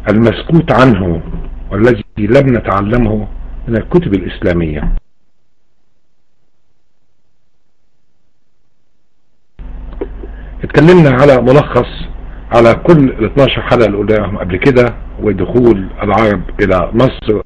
المسكوت عنه والذي لم نتعلمه من الكتب الإسلامية اتكلمنا على ملخص على كل ال 12 حلقة اللي قلناهم قبل كده ودخول العرب الى مصر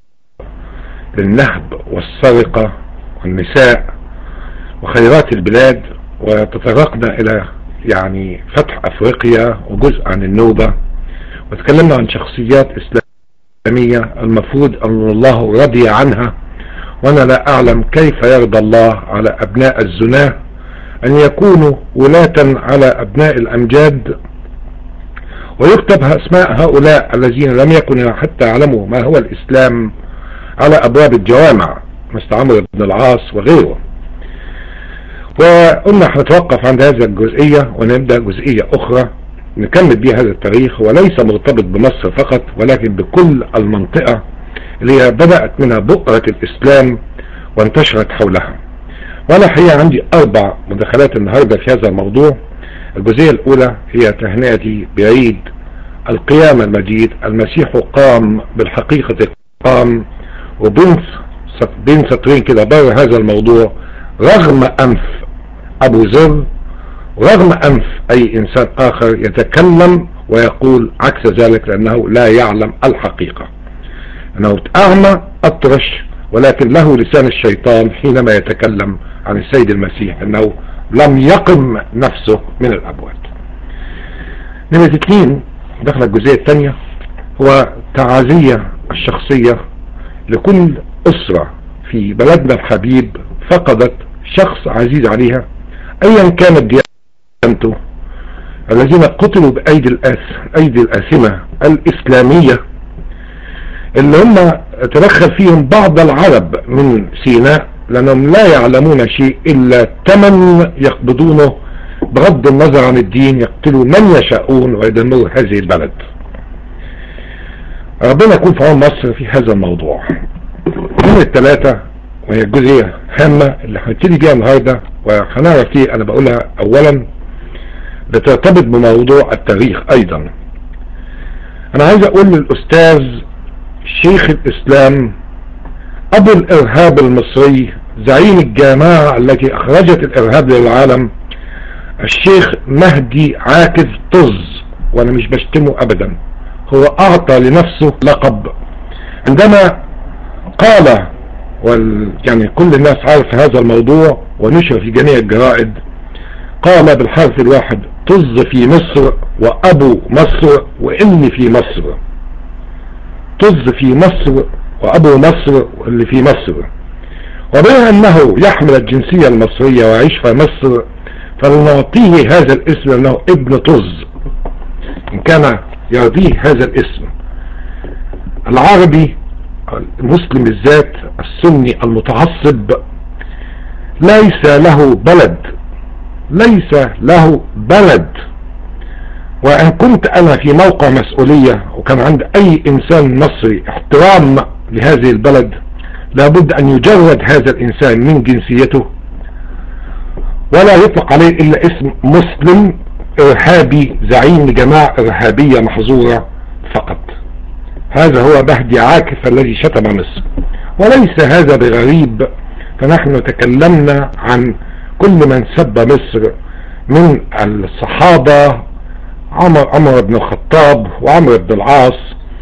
للنهب والسرقة والنساء وخيرات البلاد وتطرقنا الى يعني فتح افريقيا وجزء عن النوبة وتكلمنا عن شخصيات اسلامية المفروض ان الله رضي عنها وانا لا اعلم كيف يرضى الله على ابناء الزناه ان يكونوا ولاة على ابناء الامجاد ويكتب اسماء هؤلاء الذين لم يكن حتى يعلموا ما هو الاسلام على ابواب الجوامع مثل عمرو بن العاص وغيره وقلنا هنتوقف عند هذه الجزئية ونبدأ جزئية اخرى نكمل بها هذا التاريخ وليس مرتبط بمصر فقط ولكن بكل المنطقة اللي هي بدأت منها بؤرة الاسلام وانتشرت حولها وانا الحقيقة عندي اربع مداخلات النهاردة في هذا الموضوع الجزئية الاولى هي تهنئتي بعيد القيامة المجيد المسيح قام بالحقيقة قام وبين بين سطرين كده بره هذا الموضوع رغم انف ابو ذر رغم انف اي انسان اخر يتكلم ويقول عكس ذلك لانه لا يعلم الحقيقة انه اعمى اطرش ولكن له لسان الشيطان حينما يتكلم عن السيد المسيح انه لم يقم نفسه من الابواب نمرة اثنين دخل الجزئية الثانية هو تعازية الشخصية لكل اسرة في بلدنا الحبيب فقدت شخص عزيز عليها ايا كانت ديانته الذين قتلوا بايدي الأس ايدي الاسمة الاسلامية اللي هم تدخل فيهم بعض العرب من سيناء لانهم لا يعلمون شيء الا ثمن يقبضونه بغض النظر عن الدين يقتلوا من يشاءون ويدمروا هذه البلد ربنا يكون في عون مصر في هذا الموضوع من الثلاثة وهي الجزئية هامة اللي هنبتدي بيها النهاردة وهنعرف فيه انا بقولها اولا بترتبط بموضوع التاريخ ايضا انا عايز اقول للاستاذ شيخ الاسلام ابو الارهاب المصري زعيم الجماعة التي اخرجت الارهاب للعالم الشيخ مهدي عاكف طز وانا مش بشتمه ابدا هو اعطى لنفسه لقب عندما قال وال يعني كل الناس عارف هذا الموضوع ونشر في جميع الجرائد قال بالحرف الواحد طز في مصر وابو مصر واني في مصر طز في مصر وابو مصر واللي في مصر وبما انه يحمل الجنسية المصرية ويعيش في مصر فلنعطيه هذا الاسم انه ابن طز ان كان يرضيه هذا الاسم العربي المسلم بالذات السني المتعصب ليس له بلد ليس له بلد وان كنت انا في موقع مسؤولية وكان عند اي انسان مصري احترام لهذه البلد لابد ان يجرد هذا الانسان من جنسيته ولا يطلق عليه الا اسم مسلم ارهابي زعيم لجماعة ارهابية محظورة فقط هذا هو بهدي عاكف الذي شتم مصر وليس هذا بغريب فنحن تكلمنا عن كل من سب مصر من الصحابة عمر, عمر بن الخطاب وعمر بن العاص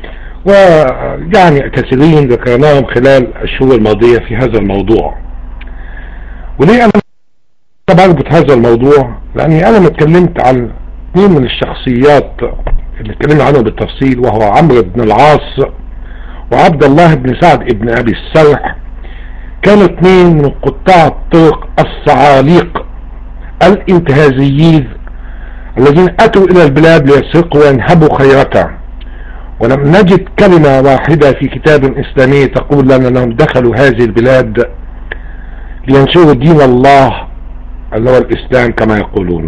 ويعني كثيرين ذكرناهم خلال الشهور الماضية في هذا الموضوع وليه انا بربط هذا الموضوع لاني انا ما اتكلمت عن اثنين من الشخصيات اللي اتكلمنا عنه بالتفصيل وهو عمرو بن العاص وعبد الله بن سعد بن ابي السرح كانوا اثنين من قطاع الطرق الصعاليق الانتهازيين الذين اتوا الى البلاد ليسرقوا وينهبوا خيرتها ولم نجد كلمة واحدة في كتاب اسلامي تقول لنا انهم دخلوا هذه البلاد لينشروا دين الله اللي هو الاسلام كما يقولون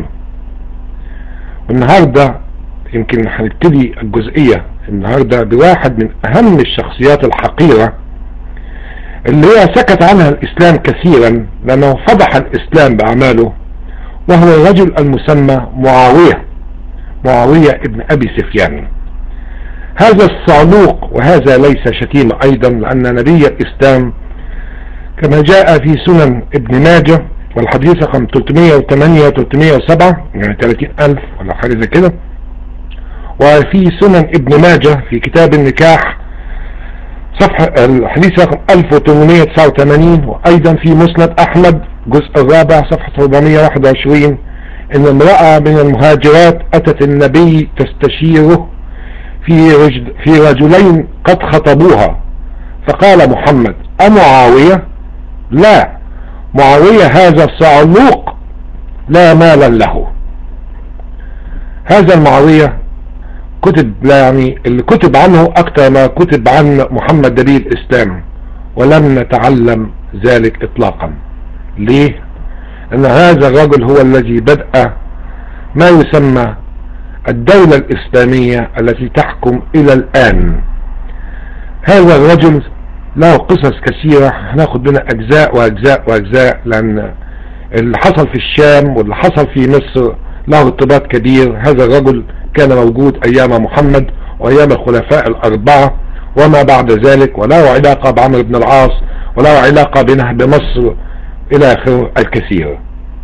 والنهاردة يمكن هنبتدي الجزئية النهاردة بواحد من اهم الشخصيات الحقيرة اللي هي سكت عنها الاسلام كثيرا لانه فضح الاسلام باعماله وهو الرجل المسمى معاوية معاوية ابن ابي سفيان هذا الصعلوق وهذا ليس شتيمة ايضا لان نبي الاسلام كما جاء في سنن ابن ماجه والحديث رقم 308 307 يعني 30 الف ولا حاجة زي كده وفي سنن ابن ماجه في كتاب النكاح صفحة الحديث رقم 1889 وايضا في مسند احمد جزء الرابع صفحة 421 ان امرأة من المهاجرات اتت النبي تستشيره في, رجل في رجلين قد خطبوها فقال محمد امعاوية لا معاوية هذا صعلوق لا مالا له هذا المعاوية كتب يعني اللي كتب عنه اكتر ما كتب عن محمد نبي الاسلام ولم نتعلم ذلك اطلاقا ليه ان هذا الرجل هو الذي بدأ ما يسمى الدولة الاسلامية التي تحكم الى الان هذا الرجل له قصص كثيرة هناخد منها اجزاء واجزاء واجزاء لان اللي حصل في الشام واللي حصل في مصر له ارتباط كبير هذا الرجل كان موجود ايام محمد وايام الخلفاء الاربعة وما بعد ذلك وله علاقة بعمر بن العاص وله علاقة بنهب مصر الى اخره الكثير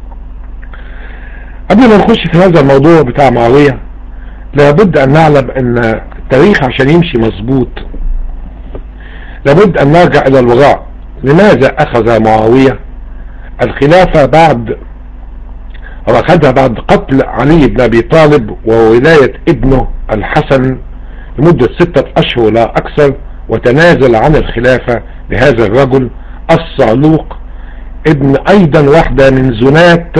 قبل ما نخش في هذا الموضوع بتاع معاوية لابد ان نعلم ان التاريخ عشان يمشي مظبوط لابد ان نرجع الى الوراء لماذا اخذ معاوية الخلافة بعد واخذها بعد قتل علي بن ابي طالب وولاية ابنه الحسن لمدة ستة اشهر لا اكثر وتنازل عن الخلافة لهذا الرجل الصعلوق ابن ايضا واحدة من زنات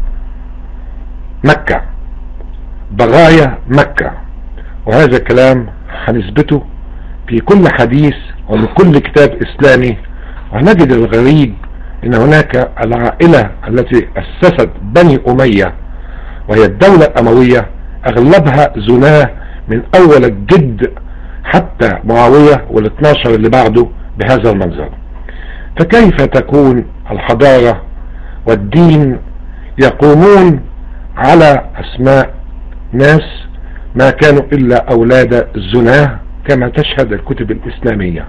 مكة بغايا مكة وهذا الكلام هنثبته في كل حديث ومن كل كتاب اسلامي وهنجد الغريب ان هناك العائلة التي اسست بني امية وهي الدولة الاموية اغلبها زناه من اول الجد حتى معاوية وال12 اللي بعده بهذا المنظر فكيف تكون الحضارة والدين يقومون على اسماء ناس ما كانوا الا اولاد الزناه كما تشهد الكتب الاسلامية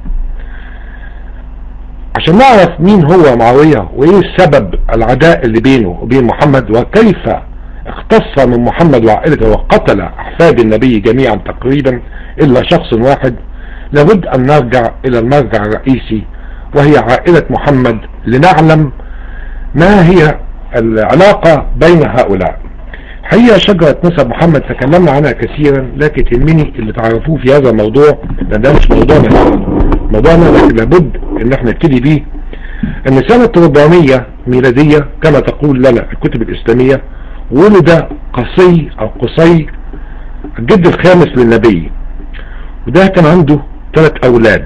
عشان نعرف مين هو معاوية وايه السبب العداء اللي بينه وبين محمد وكيف اختص من محمد وعائلته وقتل احفاد النبي جميعا تقريبا الا شخص واحد لابد ان نرجع الى المرجع الرئيسي وهي عائلة محمد لنعلم ما هي العلاقة بين هؤلاء هي شجرة نسب محمد تكلمنا عنها كثيرا لكن تهمني اللي تعرفوه في هذا الموضوع لان ده مش موضوعنا موضوعنا لكن لابد ان احنا نبتدي بيه ان سنة 400 ميلادية كما تقول لنا الكتب الاسلامية ولد قصي او قصي الجد الخامس للنبي وده كان عنده ثلاث اولاد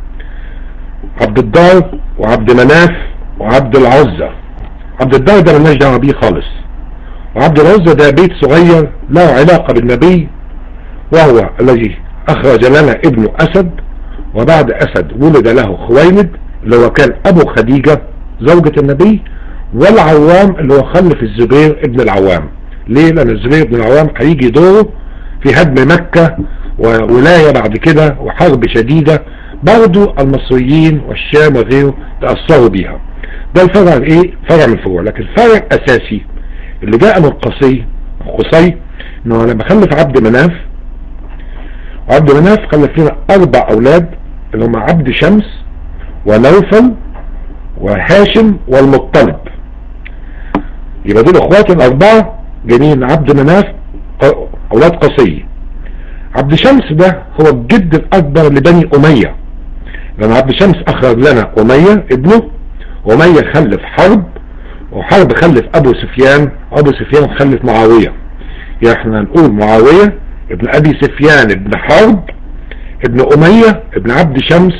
عبد الدار وعبد مناف وعبد العزة عبد الدار ده مالناش دعوه بيه خالص وعبد العزة ده بيت صغير له علاقة بالنبي وهو الذي اخرج لنا ابن اسد وبعد اسد ولد له خويلد اللي هو كان ابو خديجة زوجة النبي والعوام اللي هو خلف الزبير ابن العوام ليه لان الزبير ابن العوام هيجي دوره في هدم مكة وولاية بعد كده وحرب شديدة برضو المصريين والشام وغيره تأثروا بيها ده الفرع الايه فرع من الفروع لكن الفرع الاساسي اللي جاء من قصي قصي انه لما خلف عبد مناف وعبد مناف خلف لنا اربع اولاد اللي هم عبد شمس ونوفل وهاشم والمطلب يبقى دول اخوات الاربعة جايين عبد مناف اولاد قصي عبد شمس ده هو الجد الاكبر لبني امية لان عبد شمس اخرج لنا امية ابنه امية خلف حرب وحرب خلف ابو سفيان ابو سفيان خلف معاوية يعني احنا نقول معاوية ابن ابي سفيان ابن حرب ابن امية ابن عبد شمس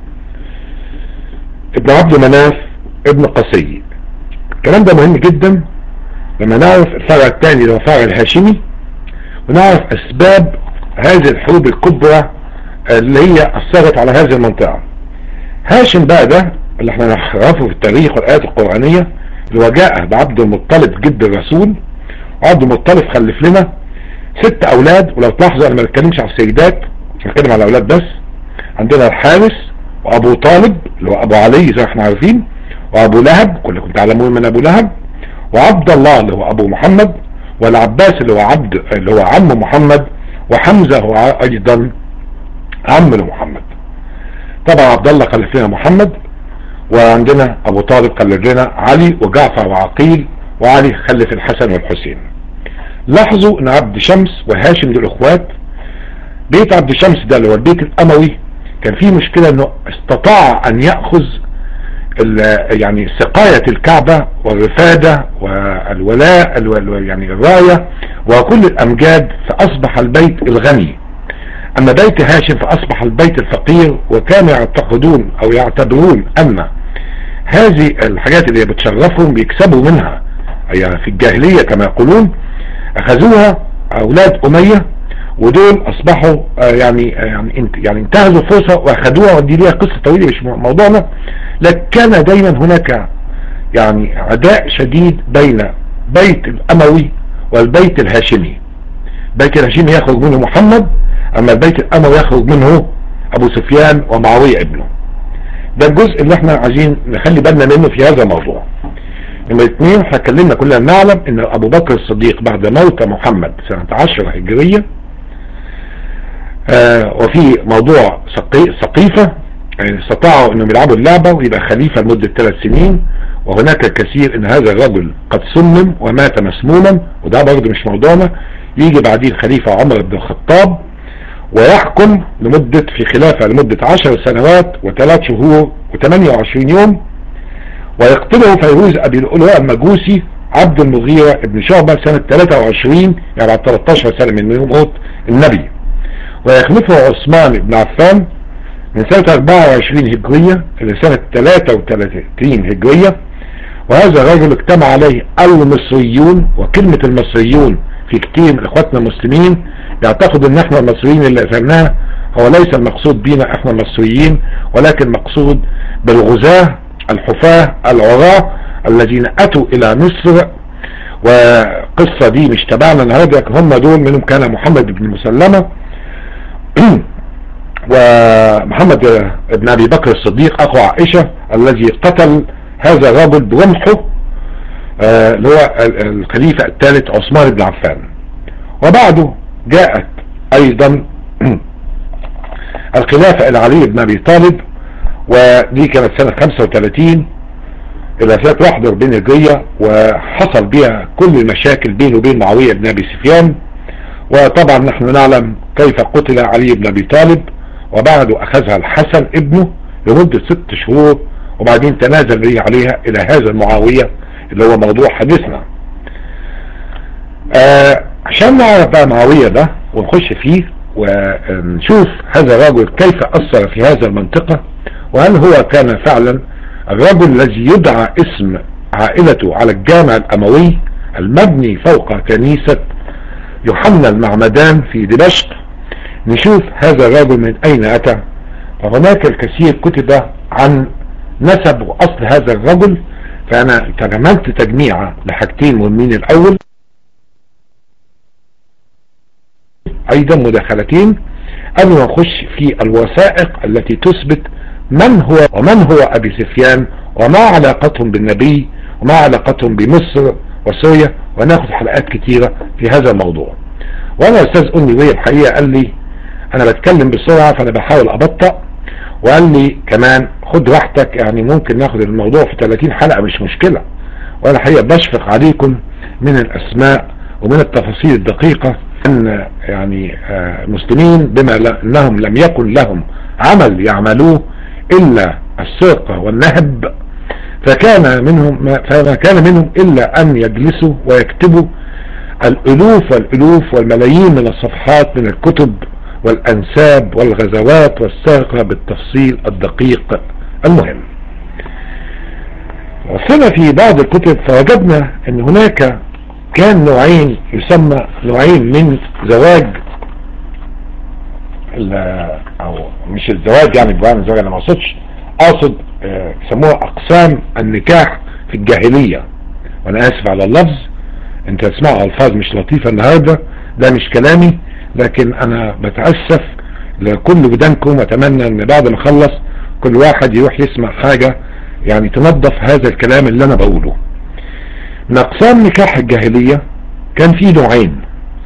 ابن عبد مناف ابن قصي الكلام ده مهم جدا لما نعرف الفرع الثاني اللي هو الفرع الهاشمي ونعرف اسباب هذه الحروب الكبرى اللي هي اثرت على هذه المنطقة هاشم بقى ده اللي احنا نعرفه في التاريخ والايات القرآنية اللي هو جاء بعبد المطلب جد الرسول وعبد المطلب خلف لنا ست اولاد ولو تلاحظوا انا ما بتكلمش على السيدات بنتكلم على الاولاد بس عندنا الحارس وابو طالب اللي هو ابو علي زي ما احنا عارفين وابو لهب كلكم تعلمون من ابو لهب وعبد الله اللي هو ابو محمد والعباس اللي هو عبد اللي هو عم محمد وحمزة هو ايضا عم لمحمد طبعا عبد الله خلف لنا محمد وعندنا ابو طالب خلف لنا علي وجعفر وعقيل وعلي خلف الحسن والحسين لاحظوا ان عبد شمس وهاشم دول اخوات بيت عبد شمس ده اللي هو البيت الاموي كان فيه مشكلة انه استطاع ان يأخذ يعني سقاية الكعبة والرفادة والولاء يعني الراية وكل الامجاد فاصبح البيت الغني اما بيت هاشم فاصبح البيت الفقير وكانوا يعتقدون او يعتبرون ان هذه الحاجات اللي بتشرفهم بيكسبوا منها اي في الجاهلية كما يقولون اخذوها اولاد امية ودول اصبحوا يعني يعني يعني انتهزوا الفرصة واخدوها ودي ليها قصة طويلة مش موضوعنا لكن كان دايما هناك يعني عداء شديد بين بيت الاموي والبيت الهاشمي بيت الهاشمي يخرج منه محمد اما البيت الاموي يخرج منه ابو سفيان ومعاوية ابنه ده الجزء اللي احنا عايزين نخلي بالنا منه في هذا الموضوع نمرة اثنين احنا اتكلمنا كلنا نعلم ان ابو بكر الصديق بعد موت محمد سنة عشرة هجرية آه وفي موضوع سقيفة يعني استطاعوا انهم يلعبوا اللعبة ويبقى خليفة لمدة ثلاث سنين وهناك الكثير ان هذا الرجل قد سمم ومات مسموما وده برضه مش موضوعنا يجي بعديه الخليفة عمر بن الخطاب ويحكم لمدة في خلافة لمدة عشر سنوات وثلاث شهور و28 يوم ويقتله فيروز ابي الألواء المجوسي عبد المغيرة ابن شعبة سنة 23 يعني بعد 13 سنة من يوم موت النبي ويخلفه عثمان بن عفان من سنة 24 هجرية إلى سنة 33 هجرية وهذا الرجل اجتمع عليه المصريون وكلمة المصريون في كتير من اخواتنا المسلمين يعتقد ان احنا المصريين اللي اثرناه هو ليس المقصود بينا احنا المصريين ولكن مقصود بالغزاة الحفاة العراة الذين اتوا الى مصر وقصة دي مش تبعنا النهاردة هم دول منهم كان محمد بن مسلمة ومحمد بن ابي بكر الصديق اخو عائشة الذي قتل هذا الرجل برمحه اللي هو الخليفة الثالث عثمان بن عفان وبعده جاءت ايضا الخلافة الى علي بن ابي طالب ودي كانت سنة 35 الى سنة 41 هجرية وحصل بها كل المشاكل بينه وبين معاوية بن ابي سفيان وطبعا نحن نعلم كيف قتل علي بن ابي طالب وبعده اخذها الحسن ابنه لمدة ست شهور وبعدين تنازل به عليها الى هذا المعاوية اللي هو موضوع حديثنا آه عشان نعرف بقى معاوية ده ونخش فيه ونشوف هذا الرجل كيف اثر في هذا المنطقة وهل هو كان فعلا الرجل الذي يدعى اسم عائلته على الجامع الاموي المبني فوق كنيسة يوحنا المعمدان في دمشق نشوف هذا الرجل من اين اتى فهناك الكثير كتب عن نسب واصل هذا الرجل فانا تجملت تجميعة لحاجتين مهمين الاول ايضا مداخلتين قبل ما نخش في الوثائق التي تثبت من هو ومن هو ابي سفيان وما علاقتهم بالنبي وما علاقتهم بمصر وسوريا وناخد حلقات كتيرة في هذا الموضوع وانا استاذ امي وهي الحقيقة قال لي انا بتكلم بسرعة فانا بحاول ابطأ وقال لي كمان خد راحتك يعني ممكن ناخد الموضوع في 30 حلقة مش مشكلة وانا الحقيقة بشفق عليكم من الاسماء ومن التفاصيل الدقيقة ان يعني المسلمين بما انهم لم يكن لهم عمل يعملوه الا السرقة والنهب فكان منهم فما كان منهم الا ان يجلسوا ويكتبوا الالوف والالوف والملايين من الصفحات من الكتب والانساب والغزوات والسرقة بالتفصيل الدقيق المهم وصلنا في بعض الكتب فوجدنا ان هناك كان نوعين يسمى نوعين من زواج او مش الزواج يعني بمعنى الزواج انا ما اقصدش اقصد يسموها اقسام النكاح في الجاهلية وانا اسف على اللفظ انت تسمعوا الفاظ مش لطيفة النهاردة ده مش كلامي لكن انا بتأسف لكل ودانكم واتمنى ان بعد ما اخلص كل واحد يروح يسمع حاجة يعني تنظف هذا الكلام اللي انا بقوله من اقسام نكاح الجاهلية كان في نوعين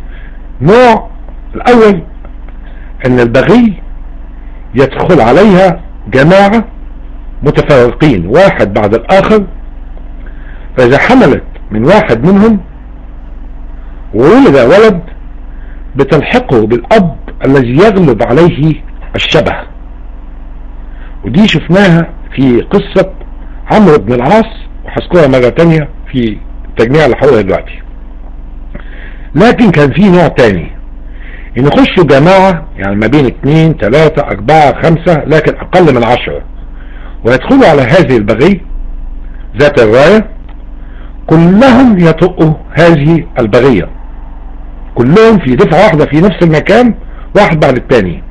نوع الاول ان البغي يدخل عليها جماعة متفرقين واحد بعد الاخر فاذا حملت من واحد منهم وولد ولد بتلحقه بالاب الذي يغلب عليه الشبه ودي شفناها في قصة عمرو بن العاص وحذكرها مرة تانية في التجميع اللي حولها دلوقتي لكن كان في نوع تاني ان يخشوا جماعة يعني ما بين اثنين ثلاثة اربعة خمسة لكن اقل من عشرة ويدخلوا على هذه البغي ذات الراية كلهم يطقوا هذه البغية كلهم في دفعة واحدة في نفس المكان واحد بعد الثاني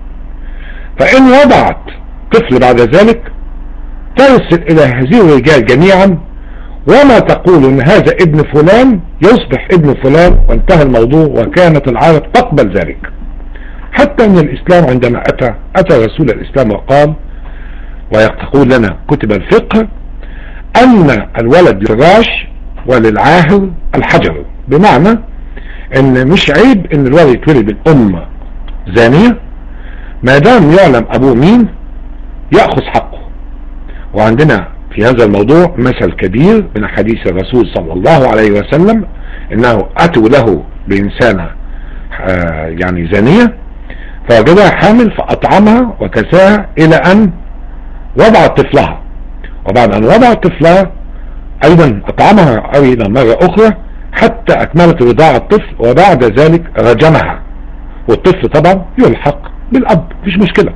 فإن وضعت طفل بعد ذلك ترسل إلى هذه الرجال جميعا وما تقول ان هذا ابن فلان يصبح ابن فلان وانتهى الموضوع وكانت العرب تقبل ذلك حتى ان الاسلام عندما اتى اتى رسول الاسلام وقال ويقول لنا كتب الفقه ان الولد للراش وللعاهر الحجر بمعنى ان مش عيب ان الولد يتولد بالام زانية ما دام يعلم ابوه مين يأخذ حقه وعندنا في هذا الموضوع مثل كبير من حديث الرسول صلى الله عليه وسلم انه اتوا له بانسانة يعني زانية فوجدها حامل فاطعمها وكساها الى ان وضعت طفلها وبعد ان وضعت طفلها ايضا اطعمها ايضا مرة اخرى حتى اكملت رضاعة الطفل وبعد ذلك رجمها والطفل طبعا يلحق بالاب مفيش مشكلة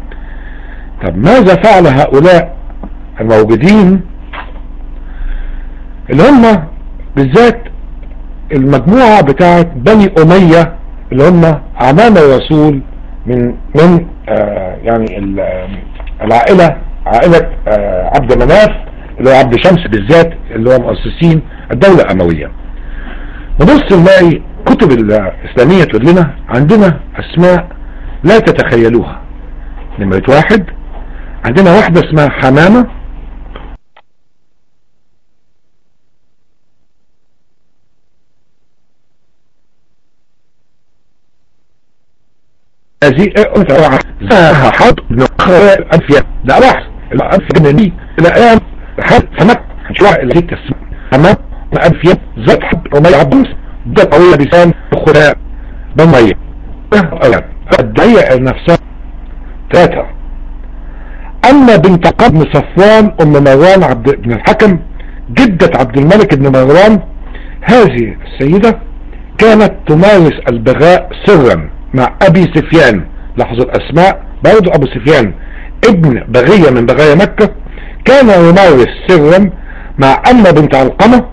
طب ماذا فعل هؤلاء الموجودين اللي هم بالذات المجموعة بتاعت بني امية اللي هم اعمام الرسول من من آه يعني العائلة عائلة آه عبد مناف اللي هو عبد شمس بالذات اللي هو مؤسسين الدولة الاموية نبص نلاقي كتب الاسلامية تقول لنا عندنا اسماء لا تتخيلوها نمرة واحد عندنا واحدة اسمها حمامة هذه زاها حرب نقرأ أنفيا لا راح الأنفيا جنني الأيام حد سمك هنشوف اللي هيك اسمه حمام أنفيا زاد حب ومي عبوس ده قوية بسان خلاء بمية الدعية نفسها ثلاثة أما بنت قبن صفوان أم مروان عبد بن الحكم جدة عبد الملك بن مروان هذه السيدة كانت تمارس البغاء سرا مع أبي سفيان لاحظوا الأسماء برضو أبو سفيان ابن بغية من بغايا مكة كان يمارس سرا مع أما بنت علقمة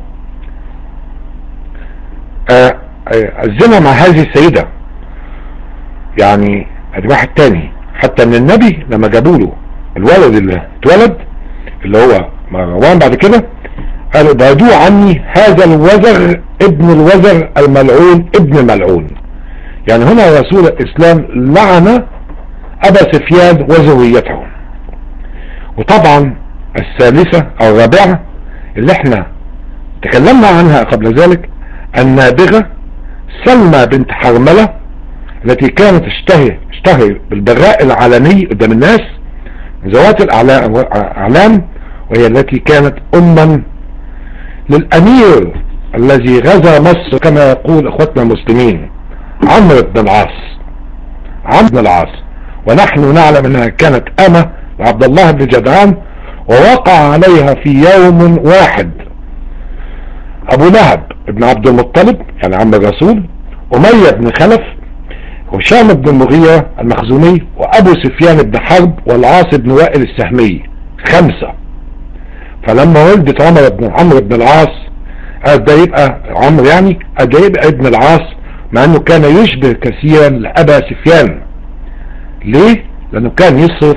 آه الزنا مع هذه السيدة يعني ادي واحد تاني حتى ان النبي لما جابوا له الولد اللي اتولد اللي هو مروان بعد كده قالوا بعدوه عني هذا الوزر ابن الوزر الملعون ابن الملعون يعني هنا رسول الاسلام لعن ابا سفيان وذريته وطبعا الثالثة او الرابعة اللي احنا تكلمنا عنها قبل ذلك النابغة سلمى بنت حرملة التي كانت تشتهي تشتهي بالبغاء العلني قدام الناس ذوات الاعلام وهي التي كانت اما للامير الذي غزا مصر كما يقول اخوتنا المسلمين عمرو بن العاص عمرو بن العاص ونحن نعلم انها كانت امة لعبد الله بن جدعان ووقع عليها في يوم واحد ابو لهب ابن عبد المطلب يعني عم الرسول امية بن خلف هشام بن المغيرة المخزومي وابو سفيان بن حرب والعاص بن وائل السهمي خمسة فلما ولدت عمر بن عمرو بن العاص ده يبقى عمرو يعني ده يبقى ابن العاص مع انه كان يشبه كثيرا لابا سفيان ليه لانه كان يصرف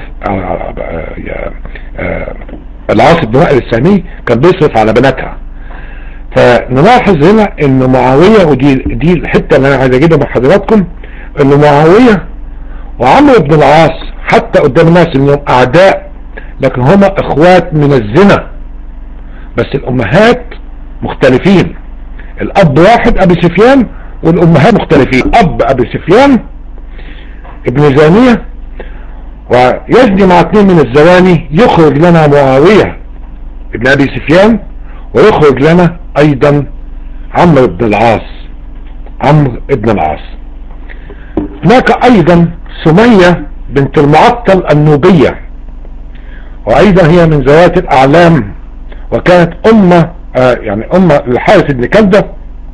العاص بن وائل السهمي كان بيصرف على بناتها فنلاحظ هنا ان معاوية ودي دي الحتة اللي انا عايز اجيبها مع حضراتكم ان معاوية وعمرو بن العاص حتى قدام الناس انهم اعداء لكن هما اخوات من الزنا بس الامهات مختلفين الاب واحد ابي سفيان والامهات مختلفين اب ابي سفيان ابن زانية ويزني مع اثنين من الزواني يخرج لنا معاوية ابن ابي سفيان ويخرج لنا ايضا عمرو بن العاص عمرو بن العاص هناك ايضا سمية بنت المعطل النوبية وايضا هي من ذوات الاعلام وكانت امة آه يعني امة للحارث بن كلدة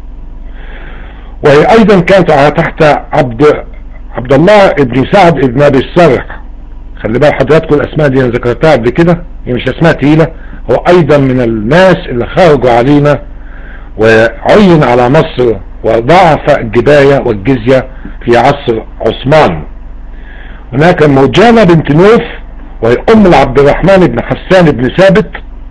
وهي ايضا كانت تحت عبد عبد الله بن سعد بن ابي السرح خلي بال حضراتكم الاسماء دي انا ذكرتها قبل كده هي مش اسماء تقيلة هو ايضا من الناس اللي خرجوا علينا وعين على مصر وضعف الجباية والجزية في عصر عثمان هناك موجانة بنت نوف وهي ام عبد الرحمن بن حسان بن ثابت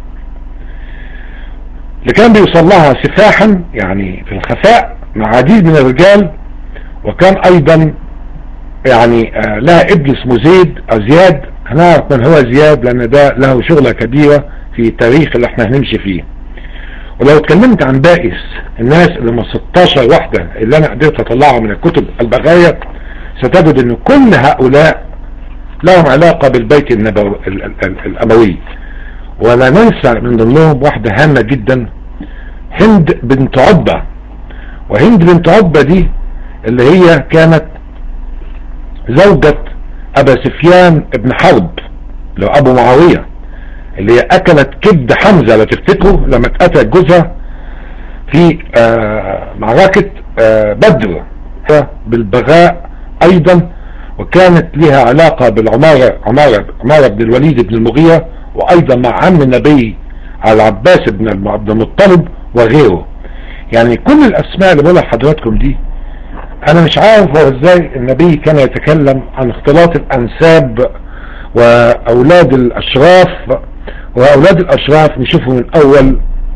اللي كان بيوصل لها سفاحا يعني في الخفاء مع عديد من الرجال وكان ايضا يعني آه لها ابن اسمه زيد او زياد هنعرف من هو زياد لان ده له شغلة كبيرة في التاريخ اللي احنا هنمشي فيه ولو اتكلمت عن بائس الناس اللي من 16 واحدة اللي انا قدرت اطلعها من الكتب البغاية ستجد ان كل هؤلاء لهم علاقة بالبيت النبوي الاموي ولا ننسى من ضمنهم واحدة هامة جدا هند بنت عبة وهند بنت عبة دي اللي هي كانت زوجة ابا سفيان ابن حرب لو ابو معاوية اللي هي اكلت كبد حمزة لو تفتكروا لما اتقتل جوزها في آه معركة آه بدر بالبغاء ايضا وكانت لها علاقة بالعمارة عمارة, عمارة بن الوليد بن المغيرة وايضا مع عم النبي العباس بن عبد المطلب وغيره يعني كل الاسماء اللي بقولها لحضراتكم دي انا مش عارف هو ازاي النبي كان يتكلم عن اختلاط الانساب واولاد الاشراف واولاد الاشراف نشوفه من اول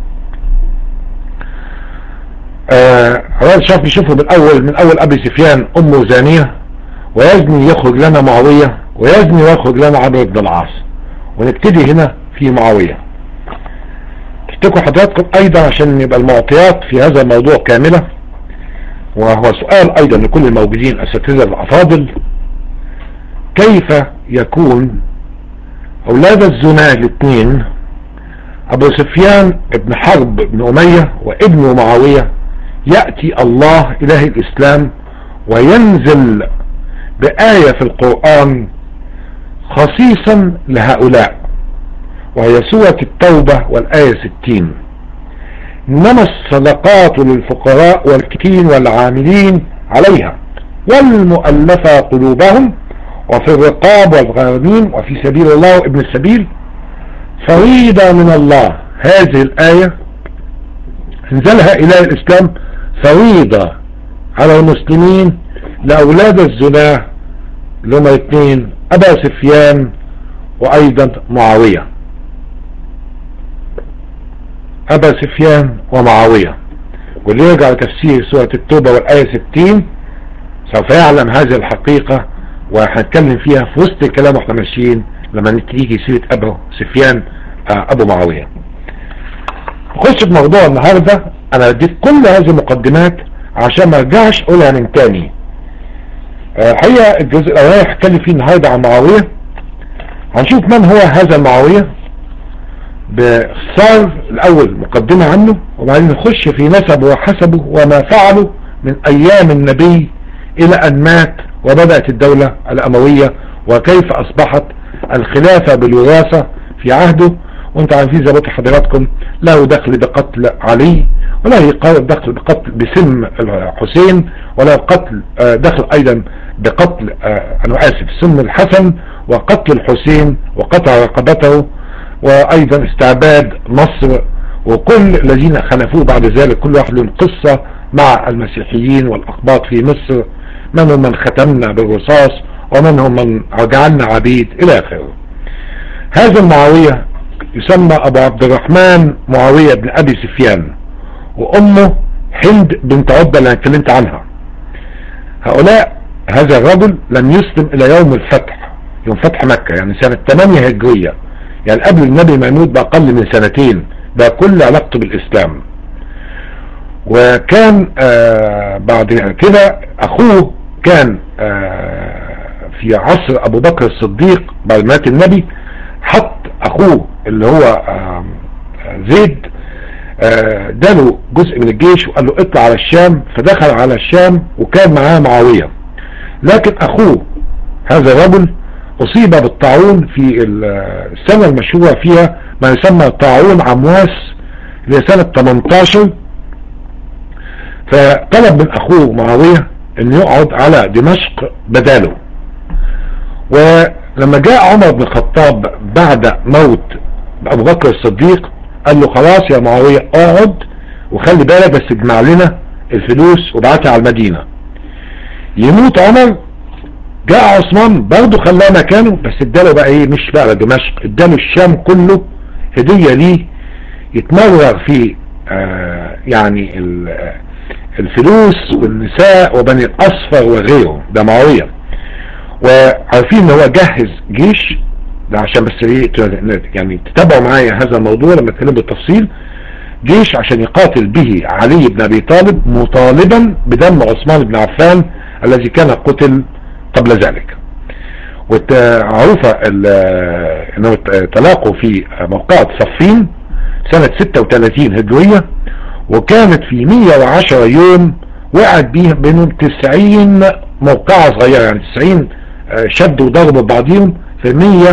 آه اولاد الاشراف نشوفه من اول من اول ابي سفيان امه زانية ويزني يخرج لنا معاوية ويزني ويخرج لنا عمرو بن العاص ونبتدي هنا في معاوية تفتكروا حضراتكم ايضا عشان يبقى المعطيات في هذا الموضوع كاملة وهو سؤال ايضا لكل الموجودين اساتذة الافاضل كيف يكون اولاد الزنا الاثنين ابو سفيان ابن حرب بن امية وابنه معاوية يأتي الله اله الاسلام وينزل بآية في القرآن خصيصا لهؤلاء وهي سورة التوبة والآية 60 إنما الصدقات للفقراء والكتين والعاملين عليها والمؤلفة قلوبهم وفي الرقاب والغارمين وفي سبيل الله وابن السبيل فريضة من الله هذه الآية انزلها إله الإسلام فريضة على المسلمين لأولاد الزنا اللي هم الاثنين أبا سفيان وأيضا معاوية أبا سفيان ومعاوية واللي يرجع لتفسير سورة التوبة والآية 60 سوف يعلم هذه الحقيقة وهنتكلم فيها في وسط الكلام واحنا ماشيين لما تيجي سيرة أبو سفيان أبو معاوية نخش في موضوع النهاردة أنا اديت كل هذه المقدمات عشان ما ارجعش اقولها من تاني الحقيقة الجزء الاولاني هتكلم فيه النهاردة عن معاوية هنشوف من هو هذا المعاوية باختصار الاول مقدمة عنه وبعدين نخش في نسبه وحسبه وما فعله من ايام النبي الى ان مات وبدأت الدولة الاموية وكيف اصبحت الخلافة بالوراثة في عهده وانت عارفين زي ما حضراتكم له دخل بقتل علي وله دخل بقتل بسم الحسين وله قتل دخل ايضا بقتل انا اسف سم الحسن وقتل الحسين وقطع رقبته وايضا استعباد مصر وكل الذين خلفوه بعد ذلك كل واحد لهم قصة مع المسيحيين والاقباط في مصر منهم من ختمنا بالرصاص ومنهم من جعلنا عبيد الى اخره هذا المعاوية يسمى ابو عبد الرحمن معاوية بن ابي سفيان وامه هند بنت عبة اللي اتكلمت عنها هؤلاء هذا الرجل لم يسلم الى يوم الفتح يوم فتح مكة يعني سنة 8 هجرية يعني قبل النبي ما يموت بأقل من سنتين ده كل علاقته بالإسلام وكان آه بعد كده أخوه كان آه في عصر أبو بكر الصديق بعد مات النبي حط أخوه اللي هو آه زيد اداله جزء من الجيش وقال له اطلع على الشام فدخل على الشام وكان معاه معاوية لكن اخوه هذا الرجل اصيب بالطاعون في السنة المشهورة فيها ما يسمى طاعون عمواس اللي سنة 18 فطلب من اخوه معاوية ان يقعد على دمشق بداله ولما جاء عمر بن الخطاب بعد موت ابو بكر الصديق قال له خلاص يا معاوية اقعد وخلي بالك بس اجمع لنا الفلوس وابعتها على المدينة يموت عمر جاء عثمان برضه خلاه مكانه بس اداله بقى ايه مش بقى دمشق اداله الشام كله هدية ليه يتمرر في آه يعني الفلوس والنساء وبني الاصفر وغيره ده معاوية وعارفين ان هو جهز جيش ده عشان بس ايه يعني تتابعوا معايا هذا الموضوع لما اتكلم بالتفصيل جيش عشان يقاتل به علي بن ابي طالب مطالبا بدم عثمان بن عفان الذي كان قتل قبل ذلك وعرف انه تلاقوا في موقعة صفين سنة 36 هجرية وكانت في 110 يوم وقعت بيه بينهم 90 موقعة صغيرة يعني 90 شد وضربوا بعضهم في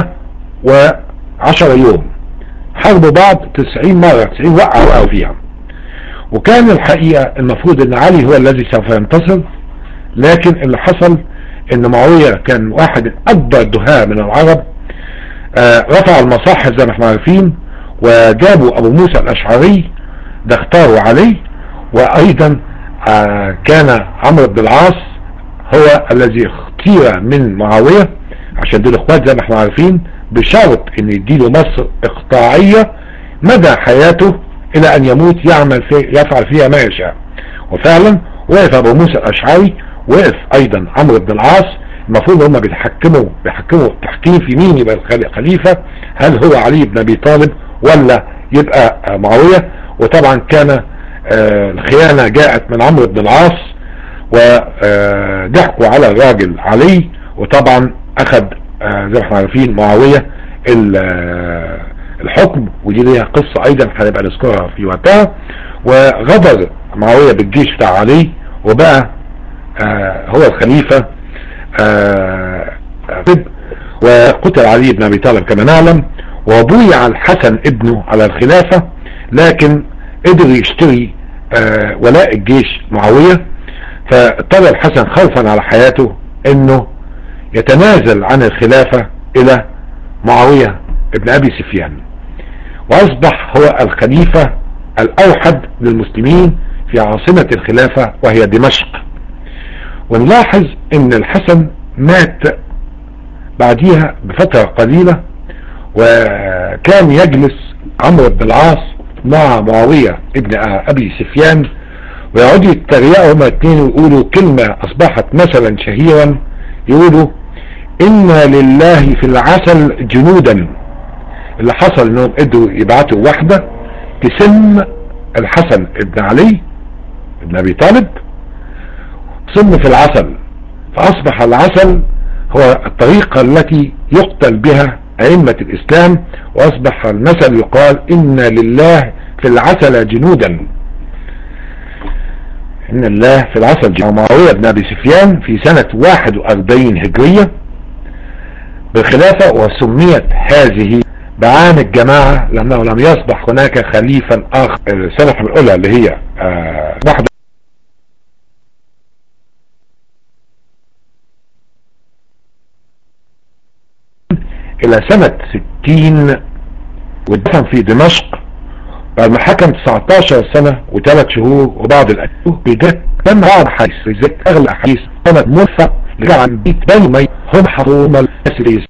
110 يوم حاربوا بعض 90 مرة 90 وقعوا وقعوا فيها وكان الحقيقة المفروض ان علي هو الذي سوف ينتصر لكن اللي حصل ان معاوية كان واحد من اكبر الدهاء من العرب آه رفع المصاحف زي ما احنا عارفين وجابوا ابو موسى الاشعري ده اختاروا عليه وايضا آه كان عمرو بن العاص هو الذي اختير من معاوية عشان دول اخوات زي ما احنا عارفين بشرط ان يديله مصر اقطاعية مدى حياته الى ان يموت يعمل في يفعل فيها ما يشاء وفعلا وقف ابو موسى الاشعري وقف ايضا عمرو بن العاص المفروض هم بيتحكموا بيحكموا تحكيم في مين يبقى الخليفة هل هو علي بن ابي طالب ولا يبقى معاوية وطبعا كان آه الخيانة جاءت من عمرو بن العاص وضحكوا على الراجل علي وطبعا اخذ آه زي ما احنا عارفين معاوية الحكم ودي ليها قصة ايضا هنبقى نذكرها في وقتها وغدر معاوية بالجيش بتاع علي وبقى آه هو الخليفة آه وقتل علي بن ابي طالب كما نعلم وبويع الحسن ابنه على الخلافة لكن قدر يشتري آه ولاء الجيش معاوية فاضطر الحسن خوفا على حياته انه يتنازل عن الخلافة الى معاوية ابن ابي سفيان واصبح هو الخليفة الاوحد للمسلمين في عاصمة الخلافة وهي دمشق ونلاحظ ان الحسن مات بعديها بفترة قليلة وكان يجلس عمرو بن العاص مع معاوية ابن ابي سفيان ويقعدوا يتريقوا هما الاثنين ويقولوا كلمة اصبحت مثلا شهيرا يقولوا ان لله في العسل جنودا اللي حصل انهم قدروا يبعتوا واحدة تسم الحسن ابن علي ابن ابي طالب سم في العسل فاصبح العسل هو الطريقة التي يقتل بها ائمة الاسلام واصبح المثل يقال ان لله في العسل جنودا ان الله في العسل جنودا معاوية بن ابي سفيان في سنة 41 هجرية بالخلافة وسميت هذه بعام الجماعة لانه لم يصبح هناك خليفة اخر السنة الاولى اللي هي آه واحدة الى سنة 60 واتدفن في دمشق بعد ما حكم 19 سنة وثلاث شهور وبعض الايام بجد تم بعض حديث رزق اغلى احاديث كانت موفق لجعل بيت بني مي هم حروم الاسريس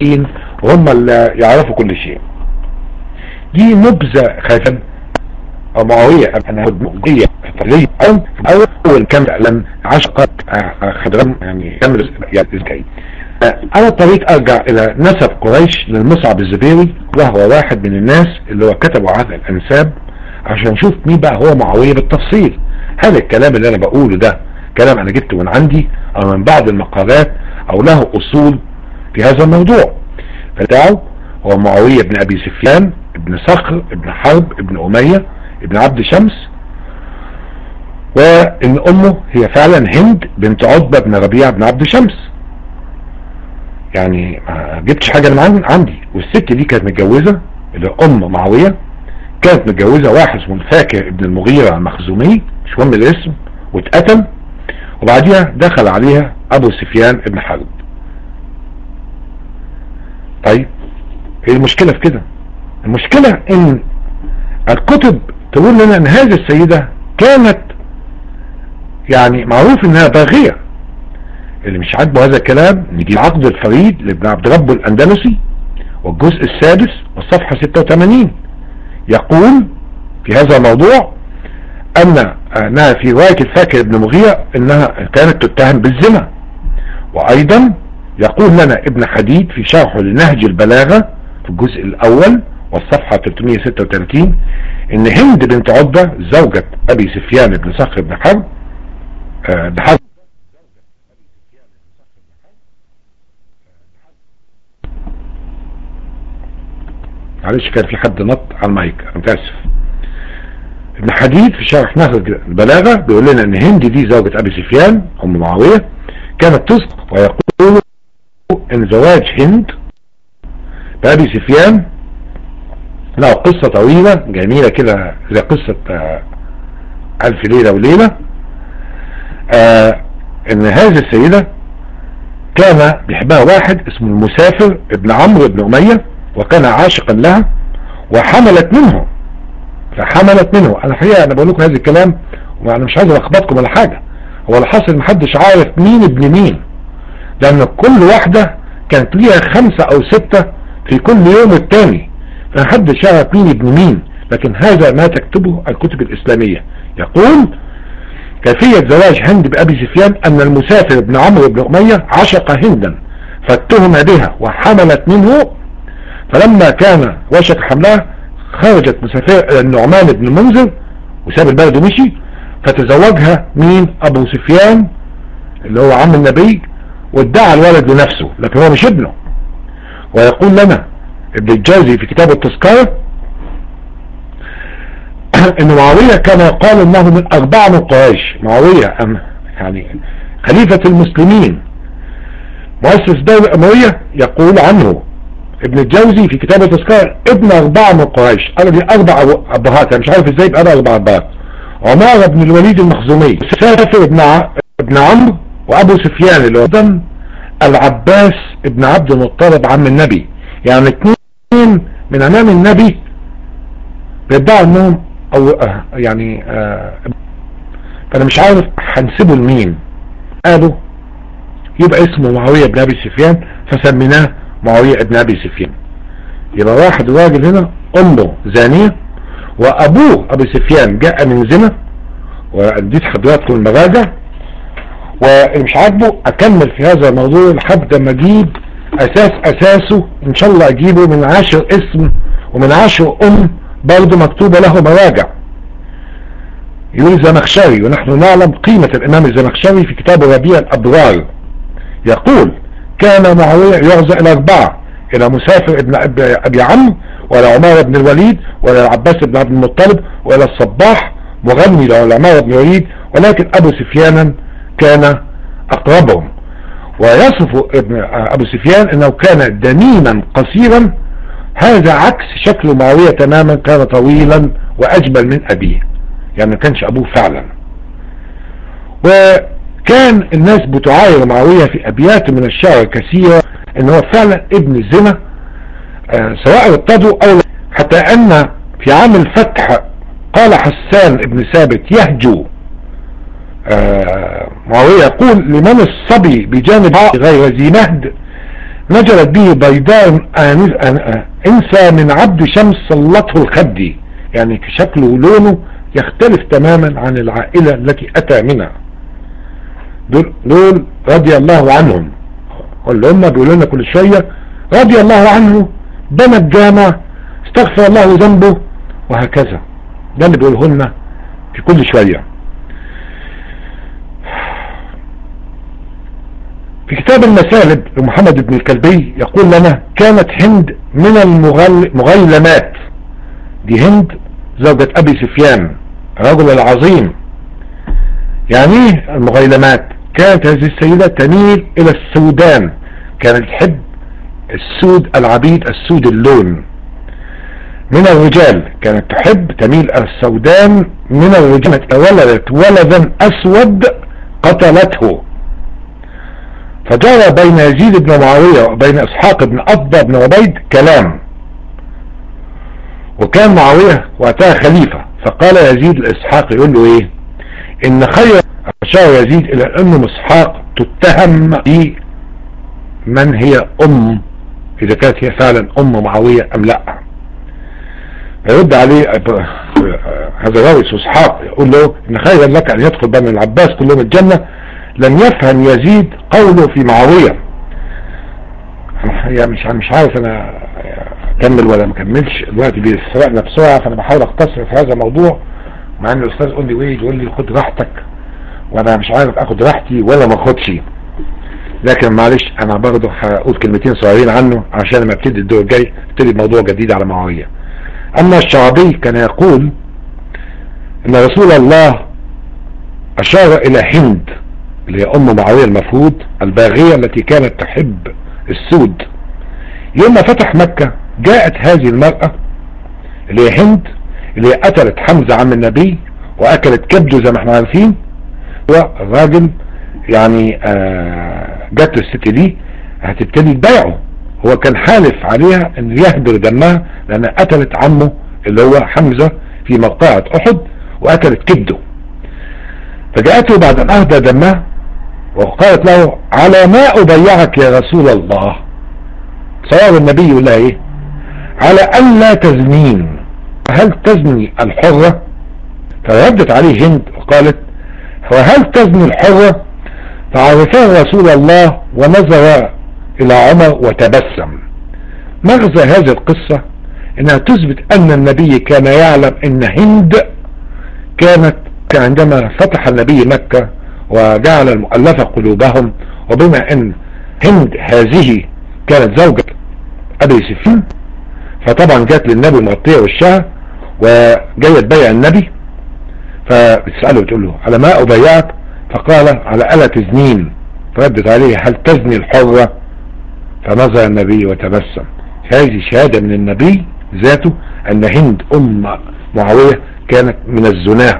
هم اللي يعرفوا كل شيء دي نبذة خفيفة معاوية أنا مؤذية فليه أو أول كم لم عشقت خدرم يعني كمل يعني إزاي أنا اضطريت أرجع إلى نسب قريش للمصعب الزبيري وهو واحد من الناس اللي هو كتبوا هذا الأنساب عشان نشوف مين بقى هو معاوية بالتفصيل هل الكلام اللي أنا بقوله ده كلام أنا جبته من عندي أو من بعض المقالات أو له أصول في هذا الموضوع فتاعه هو معاوية بن أبي سفيان ابن صخر ابن حرب ابن أمية ابن عبد شمس وان امه هي فعلا هند بنت عتبة بن ربيع بن عبد شمس يعني ما جبتش حاجة من عندي والست دي كانت متجوزة اللي ام معاوية كانت متجوزة واحد اسمه فاكر ابن المغيرة المخزومي مش مهم الاسم واتقتل وبعديها دخل عليها ابو سفيان ابن حرب طيب ايه المشكلة في كده المشكلة ان الكتب تقول لنا ان هذه السيدة كانت يعني معروف انها باغية اللي مش عاجبه هذا الكلام نجي عقد الفريد لابن عبد ربه الاندلسي والجزء السادس والصفحة 86 يقول في هذا الموضوع ان انها في رواية الفاكر ابن مغيرة انها كانت تتهم بالزنا وايضا يقول لنا ابن حديد في شرحه لنهج البلاغة في الجزء الاول والصفحة 336 ان هند بنت عتبة زوجة ابي سفيان بن صخر بن حرب آه بحرب معلش كان في حد نط على المايك انا متاسف ابن حديد في شرح نهج البلاغة بيقول لنا ان هند دي زوجة ابي سفيان ام معاوية كانت تصدق ويقول ان زواج هند بابي سفيان له قصة طويلة جميلة كده زي قصة آه ألف ليلة وليلة آه ان هذه السيدة كان بيحبها واحد اسمه المسافر ابن عمرو بن أمية وكان عاشقا لها وحملت منه فحملت منه انا الحقيقة انا بقول لكم هذا الكلام وانا مش عايز الخبطكم ولا حاجة هو اللي حصل محدش عارف مين ابن مين لان كل واحدة كانت ليها خمسة او ستة في كل يوم التاني فمحدش يعرف مين ابن مين لكن هذا ما تكتبه الكتب الاسلامية يقول كيفية زواج هند بأبي سفيان أن المسافر ابن عمرو بن أمية عشق هندا فاتهم بها وحملت منه فلما كان وشك حملها خرجت مسافر النعمان بن المنذر وساب البلد ومشي فتزوجها مين أبو سفيان اللي هو عم النبي وادعى الولد لنفسه لكن هو مش ابنه ويقول لنا ابن الجوزي في كتاب التذكرة ان معاوية كان يقال انه من اربعة من قريش معاوية أم يعني خليفة المسلمين مؤسس الدولة الاموية يقول عنه ابن الجوزي في كتاب التذكرة ابن اربعة من قريش انا دي اربع ابهات انا مش عارف ازاي يبقى انا اربع ابهات عمار بن الوليد المخزومي سافر ابن ع... ابن عمرو وابو سفيان اللي هو العباس ابن عبد المطلب عم النبي يعني اثنين من امام النبي بيدعوا انهم او آه يعني آه فانا مش عارف هنسيبه لمين قالوا يبقى اسمه معاوية بن ابي سفيان فسميناه معاوية بن ابي سفيان يبقى واحد راجل هنا امه زانية وابوه ابو سفيان جاء من زنا واديت حضراتكم المراجع واللي مش عاجبه اكمل في هذا الموضوع لحد ما اجيب اساس اساسه ان شاء الله اجيبه من عشر اسم ومن عشر ام برضه مكتوبة له مراجع يقول الزمخشري ونحن نعلم قيمة الامام الزمخشري في كتاب ربيع الابرار يقول كان معاوية يعزى الى اربعة الى مسافر ابن ابي عمرو والى عمار بن الوليد والى العباس بن عبد المطلب والى الصباح مغني له عمار بن الوليد ولكن ابو سفيان كان اقربهم ويصف ابن ابو سفيان انه كان دميما قصيرا هذا عكس شكل معاوية تماما كان طويلا واجمل من ابيه يعني ما كانش ابوه فعلا وكان الناس بتعاير معاوية في ابيات من الشعر كثيرة ان هو فعلا ابن الزنا آه سواء ارتضوا او حتى ان في عام الفتح قال حسان ابن ثابت يهجو آه معاوية يقول لمن الصبي بجانب غير ذي مهد نجلت به بيضاء انسى من عبد شمس سلطه الخدي يعني شكله ولونه يختلف تماما عن العائلة التي أتى منها دول, دول رضي الله عنهم واللي هم بيقولوا لنا كل شوية رضي الله عنه بنى الجامع استغفر الله ذنبه وهكذا ده اللي بيقوله لنا في كل شوية في كتاب المسالب لمحمد بن الكلبي يقول لنا كانت هند من المغيلمات دي هند زوجة ابي سفيان الرجل العظيم يعني ايه المغيلمات كانت هذه السيدة تميل الى السودان كانت تحب السود العبيد السود اللون من الرجال كانت تحب تميل الى السودان من الرجال ولدت ولدا اسود قتلته فجرى بين يزيد بن معاوية وبين اسحاق بن أفضى بن عبيد كلام وكان معاوية وقتها خليفة فقال يزيد لإسحاق يقول له ايه ان خير اشار يزيد الى ان اسحاق تتهم بمن هي ام اذا كانت هي فعلا ام معاوية ام لا يرد عليه هذا راوي اسحاق يقول له ان خيرا لك ان يدخل بني العباس كلهم الجنة لم يفهم يزيد قوله في معاوية يعني مش مش عارف انا اكمل ولا ما اكملش دلوقتي بيسرقنا بسرعه فانا بحاول اختصر في هذا الموضوع مع ان الاستاذ يقول لي ويد يقول لي خد راحتك وانا مش عارف اخد راحتي ولا ما اخدش لكن معلش انا برضه هقول كلمتين صغيرين عنه عشان لما ابتدي الدور الجاي ابتدي موضوع جديد على معاويه اما الشعبي كان يقول ان رسول الله اشار الى هند اللي هي ام معاويه المفروض الباغيه التي كانت تحب السود يوم ما فتح مكة جاءت هذه المرأة اللي هي هند اللي هي قتلت حمزة عم النبي واكلت كبده زي ما احنا عارفين والراجل يعني آه جات الست دي هتبتدي تبايعه هو كان حالف عليها ان يهدر دمها لان قتلت عمه اللي هو حمزة في موقعة احد واكلت كبده فجاءته بعد ان اهدى دمها وقالت له على ما ابيعك يا رسول الله صواب النبي يقول لها ايه على ان لا تزنين هل تزني الحرة فردت عليه هند وقالت وهل تزني الحرة فعرفاه رسول الله ونظر الى عمر وتبسم مغزى هذه القصة انها تثبت ان النبي كان يعلم ان هند كانت عندما فتح النبي مكة وجعل المؤلفة قلوبهم وبما ان هند هذه كانت زوجة ابي سفين فطبعا جات للنبي مغطية وشها وجاية تبايع النبي فبتسأله بتقول له على ما ابايعك فقال على ألا تزنين فردت عليه هل تزني الحرة فنظر النبي وتبسم هذه شهادة من النبي ذاته ان هند ام معاوية كانت من الزناه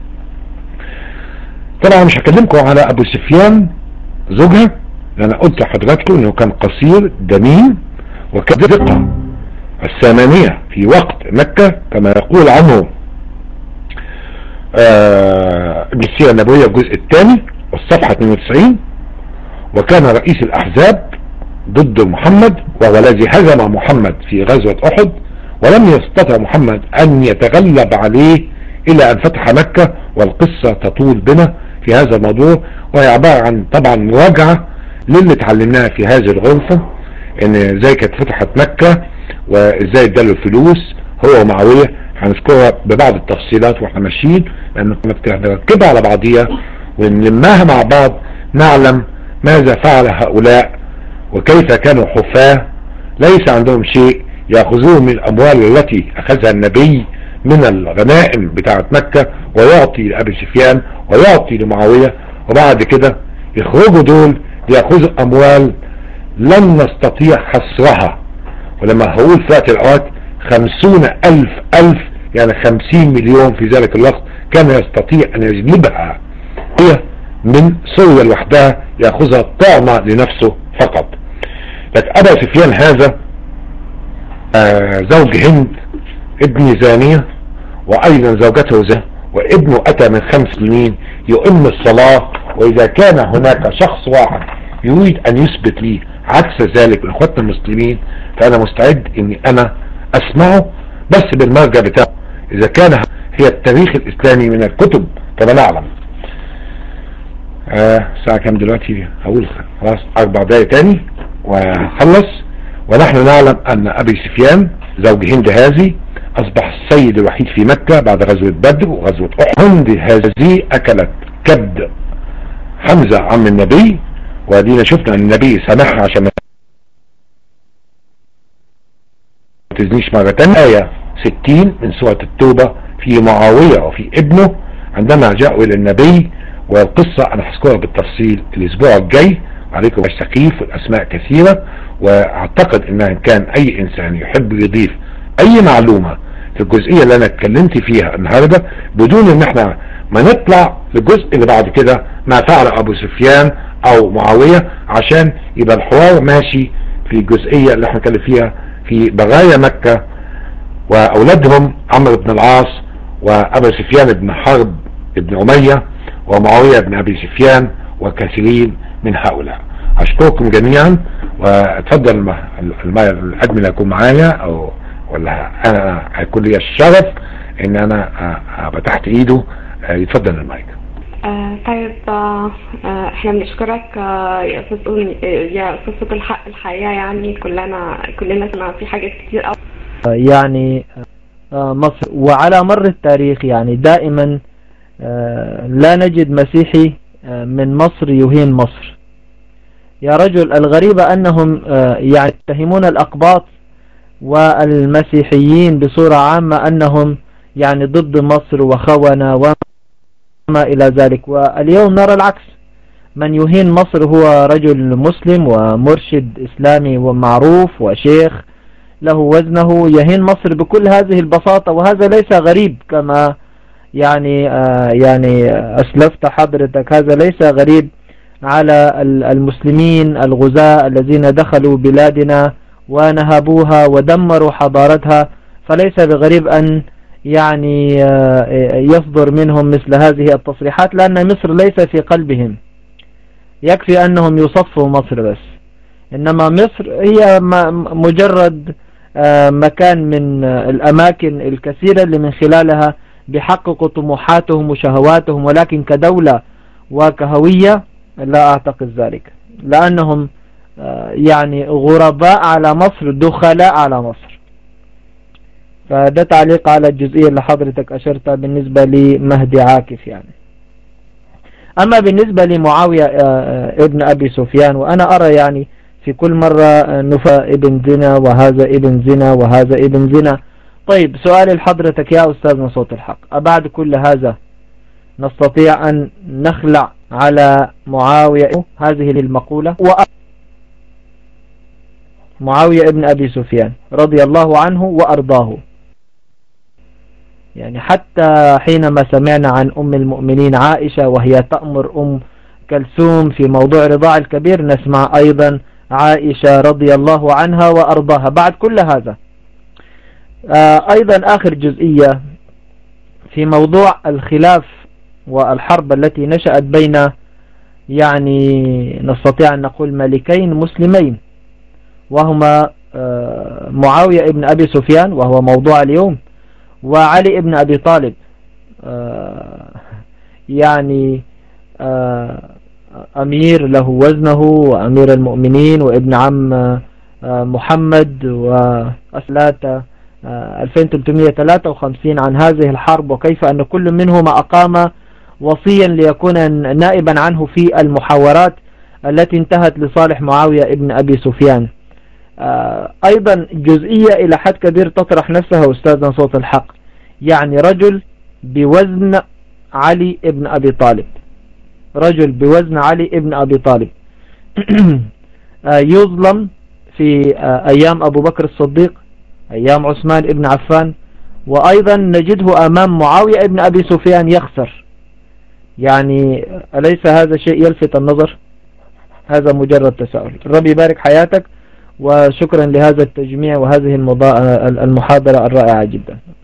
طبعا مش هكلمكم على ابو سفيان زوجها لان قلت لحضراتكم انه كان قصير دميم وكان ثقة الثمانية في وقت مكة كما يقول عنه آه ابن السيرة النبوية الجزء الثاني والصفحة 92 وكان رئيس الاحزاب ضد محمد وهو الذي هزم محمد في غزوة احد ولم يستطع محمد ان يتغلب عليه الى ان فتح مكة والقصة تطول بنا في هذا الموضوع وهي عبارة عن طبعا مراجعة للي اتعلمناها في هذه الغرفة ان ازاي كانت فتحت مكة وازاي اداله الفلوس هو ومعاوية هنذكرها ببعض التفصيلات واحنا ماشيين لان نركبها على بعضيها ونلمها مع بعض نعلم ماذا فعل هؤلاء وكيف كانوا حفاة ليس عندهم شيء يأخذوه من الأموال التي أخذها النبي من الغنائم بتاعت مكة ويعطي لأبي سفيان ويعطي لمعاوية وبعد كده يخرجوا دول ليأخذوا أموال لن نستطيع حصرها ولما هقول في وقت الأوقات خمسون ألف ألف يعني خمسين مليون في ذلك الوقت كان يستطيع أن يجلبها هي من سوريا لوحدها يأخذها طعمة لنفسه فقط لكن أبا سفيان هذا آه زوج هند ابن زانية وايضا زوجته زه وابنه اتى من خمس سنين يؤم الصلاة واذا كان هناك شخص واحد يريد ان يثبت لي عكس ذلك من اخواتنا المسلمين فانا مستعد اني انا اسمعه بس بالمرجع بتاعه اذا كان هي التاريخ الاسلامي من الكتب كما نعلم آه ساعة كام دلوقتي هقول خلاص اربع دقايق تاني وخلص ونحن نعلم ان ابي سفيان زوج هند هذه اصبح السيد الوحيد في مكة بعد غزوة بدر وغزوة احد هند هذه اكلت كبد حمزة عم النبي ودينا شفنا ان النبي سامحها عشان ما تزنيش مرة تانية آية 60 من سورة التوبة في معاوية وفي ابنه عندما جاءوا الى النبي والقصة انا هذكرها بالتفصيل الاسبوع الجاي عليكم السقيف والاسماء كثيرة واعتقد ان كان اي انسان يحب يضيف اي معلومة في الجزئية اللي انا اتكلمت فيها النهاردة بدون ان احنا ما نطلع للجزء اللي بعد كده ما فعل ابو سفيان او معاوية عشان يبقى الحوار ماشي في الجزئية اللي احنا نتكلم فيها في بغايا مكة واولادهم عمرو بن العاص وابو سفيان بن حرب بن امية ومعاوية بن ابي سفيان وكثيرين من هؤلاء اشكركم جميعا واتفضل الادمن يكون معايا او ولا انا هيكون لي الشرف ان انا ابقى تحت ايده يتفضل المايك آه طيب آه احنا بنشكرك آه يا استاذ يا استاذ صوت الحق الحقيقه يعني كلنا كلنا سمعنا في حاجات كتير قوي يعني مصر وعلى مر التاريخ يعني دائما لا نجد مسيحي من مصر يهين مصر يا رجل الغريب أنهم يعني يتهمون الأقباط والمسيحيين بصورة عامة أنهم يعني ضد مصر وخونة وما إلى ذلك واليوم نرى العكس من يهين مصر هو رجل مسلم ومرشد إسلامي ومعروف وشيخ له وزنه يهين مصر بكل هذه البساطة وهذا ليس غريب كما يعني آه يعني أسلفت حضرتك هذا ليس غريب على المسلمين الغزاة الذين دخلوا بلادنا ونهبوها ودمروا حضارتها فليس بغريب أن يعني آه يصدر منهم مثل هذه التصريحات لأن مصر ليس في قلبهم يكفي أنهم يصفوا مصر بس إنما مصر هي مجرد آه مكان من الأماكن الكثيرة اللي من خلالها بيحققوا طموحاتهم وشهواتهم ولكن كدولة وكهوية لا أعتقد ذلك لأنهم يعني غرباء على مصر دخلاء على مصر فده تعليق على الجزئية اللي حضرتك أشرتها بالنسبة لمهدي عاكف يعني أما بالنسبة لمعاوية ابن أبي سفيان وأنا أرى يعني في كل مرة نفى ابن زنا وهذا ابن زنا وهذا ابن زنا طيب سؤالي لحضرتك يا أستاذنا صوت الحق أبعد كل هذا نستطيع أن نخلع على معاوية هذه المقولة و معاوية ابن أبي سفيان رضي الله عنه وأرضاه يعني حتى حينما سمعنا عن أم المؤمنين عائشة وهي تأمر أم كلثوم في موضوع رضاع الكبير نسمع أيضا عائشة رضي الله عنها وأرضاها بعد كل هذا أيضا آخر جزئية في موضوع الخلاف والحرب التي نشأت بين يعني نستطيع أن نقول ملكين مسلمين وهما معاوية ابن أبي سفيان وهو موضوع اليوم وعلي ابن أبي طالب يعني أمير له وزنه وأمير المؤمنين وابن عم محمد وأسلات 2353 عن هذه الحرب وكيف أن كل منهما أقام وصيا ليكون نائبا عنه في المحاورات التي انتهت لصالح معاوية ابن أبي سفيان أيضا جزئية إلى حد كبير تطرح نفسها أستاذنا صوت الحق يعني رجل بوزن علي ابن أبي طالب رجل بوزن علي ابن أبي طالب يظلم في أيام أبو بكر الصديق أيام عثمان ابن عفان وأيضا نجده أمام معاوية ابن أبي سفيان يخسر يعني أليس هذا شيء يلفت النظر هذا مجرد تساؤل ربي يبارك حياتك وشكرا لهذا التجميع وهذه المحاضرة الرائعة جدا